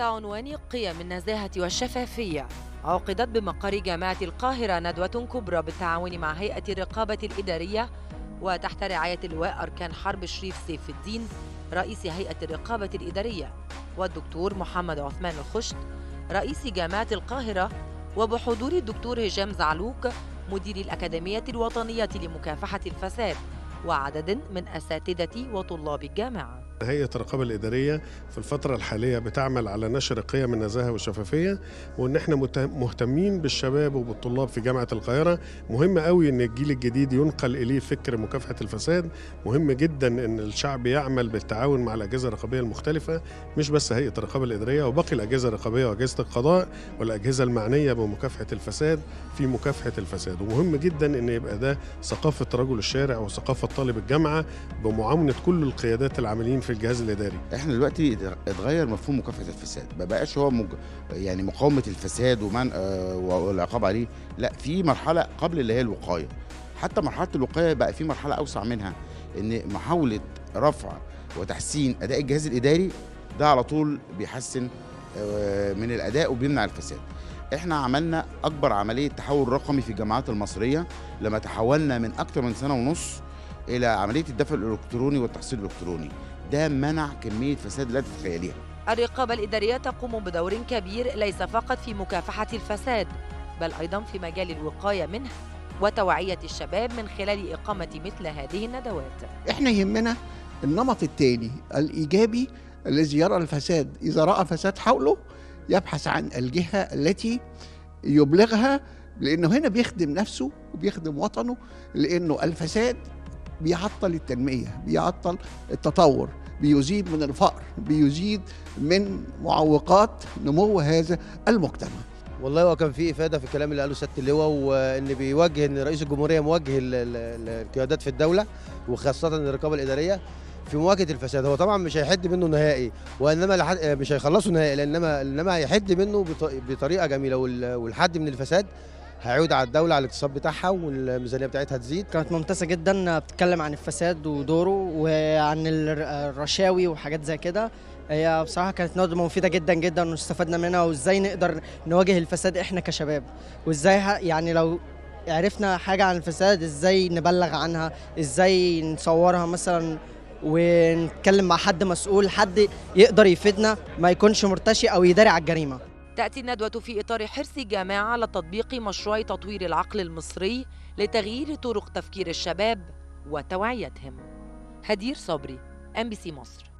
عنوان قيم النزاهة والشفافية عقدت بمقر جامعة القاهرة ندوة كبرى بالتعاون مع هيئة الرقابة الإدارية وتحت رعاية اللواء أركان حرب شريف سيف الدين رئيس هيئة الرقابة الإدارية والدكتور محمد عثمان الخشت رئيس جامعة القاهرة وبحضور الدكتور هشام زعلوك مدير الأكاديمية الوطنية لمكافحة الفساد وعدد من أساتذة وطلاب الجامعة هيئة الرقابة الإدارية في الفترة الحالية بتعمل على نشر قيم النزاهة والشفافية وإن إحنا مهتمين بالشباب وبالطلاب في جامعة القاهرة مهم قوي إن الجيل الجديد ينقل إليه فكر مكافحة الفساد مهم جدا إن الشعب يعمل بالتعاون مع الأجهزة الرقابية المختلفة مش بس هيئة الرقابة الإدارية وباقي الأجهزة الرقابية وأجهزة القضاء والأجهزة المعنية بمكافحة الفساد في مكافحة الفساد ومهم جدا إن يبقى ده ثقافة رجل الشارع وثقافة طالب الجامعة بمعاونة كل القيادات العاملين في الجهاز الاداري احنا دلوقتي اتغير مفهوم مكافحه الفساد ما بقاش هو مج... يعني مقاومه الفساد ومن آه والعقاب عليه لا في مرحله قبل اللي هي الوقايه حتى مرحله الوقايه بقى في مرحله اوسع منها ان محاوله رفع وتحسين اداء الجهاز الاداري ده على طول بيحسن آه من الاداء وبيمنع الفساد احنا عملنا اكبر عمليه تحول رقمي في الجامعات المصريه لما تحولنا من اكثر من سنه ونص الى عمليه الدفع الالكتروني والتحصيل الالكتروني ده منع كميه فساد لا تتخيليها الرقابة الإدارية تقوم بدور كبير ليس فقط في مكافحة الفساد بل أيضا في مجال الوقاية منه وتوعية الشباب من خلال إقامة مثل هذه الندوات احنا يهمنا النمط الثاني الإيجابي الذي يرى الفساد إذا رأى فساد حوله يبحث عن الجهة التي يبلغها لأنه هنا بيخدم نفسه وبيخدم وطنه لأنه الفساد بيعطل التنمية بيعطل التطور بيزيد من الفقر بيزيد من معوقات نمو هذا المجتمع والله هو كان في افاده في الكلام اللي قاله سياده اللواء وان بيوجه ان رئيس الجمهوريه موجه القيادات في الدوله وخاصه الرقابه الاداريه في مواجهه الفساد هو طبعا مش هيحد منه نهائي وانما مش هيخلصه نهائي لانما انما هيحد منه بطريقه جميله والحد من الفساد هيعود على الدوله على الاقتصاد بتاعها والميزانيه بتاعتها تزيد كانت ممتازه جدا بتتكلم عن الفساد ودوره وعن الرشاوي وحاجات زي كده هي بصراحه كانت ندوه مفيده جدا جدا واستفدنا منها وازاي نقدر نواجه الفساد احنا كشباب وازاي يعني لو عرفنا حاجه عن الفساد ازاي نبلغ عنها ازاي نصورها مثلا ونتكلم مع حد مسؤول حد يقدر يفيدنا ما يكونش مرتشي او يداري على الجريمه تأتي الندوة في إطار حرص الجامعة على تطبيق مشروع تطوير العقل المصري لتغيير طرق تفكير الشباب وتوعيتهم هدير صبري ام بي سي مصر